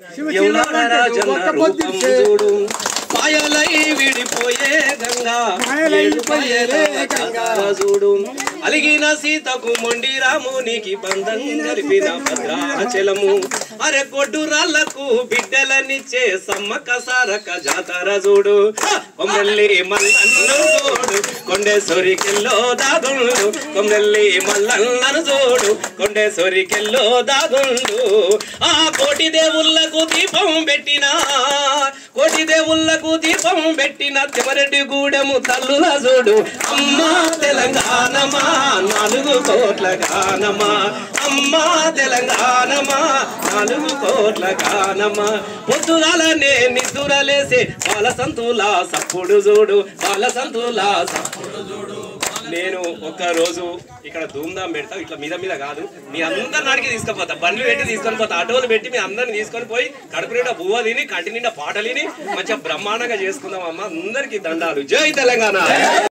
ఎవలాడ రాజన్న రూపం చూడు మాయలై విడిపోయే గంగా మాయలై ఏడు విడిపోయేలే పాయల జాతర చూడు అలిగిన సీతకు మొండి రామునికి బంధం కలిపిన భద్రాచలము అరే కొడ్డు రాళ్లకు బిడ్డలనిచ్చే సమ్మక్క సారక జాతర చూడు కొమ్మెల్లి మల్లన్నను చూడు కొండేశ్వరికెల్లో దాగుండు కొమ్మెల్లి మల్లన్నను చూడు కొండేశ్వరికెల్లో దాగుండు ఆ కోటి దేవుళ్ళకు దీపం పెట్టిన కోటి దేవుళ్ళకు దీపం పెట్టిన తిమరెడ్డి గూడెము తల్లుల చూడు అమ్మా తెలంగాణమా నాలుగు కోట్ల గానమా అమ్మా తెలంగాణమా నాలుగు కోట్ల గానమా పొద్దుగాలనే నిద్దురలేసే వాళ్ళ సంతుల సప్పుడు చూడు వాళ్ళ సంతుల సప్పుడు చూడు నేను ఒక్క రోజు ఇక్కడ ధూమ్ధాం పెడతా ఇట్లా మీద మీద కాదు మీ అందరి నాడికి తీసుకుపోతా బండ్లు పెట్టి తీసుకొని పోతా ఆటోలు పెట్టి మీ అందరిని తీసుకొని పోయి కడుపు నిండా బువ్వ తిని కంటి నిండా పాటలిని మంచిగా బ్రహ్మాండంగా చేసుకుందాం అమ్మ అందరికి దండాలు జై తెలంగాణ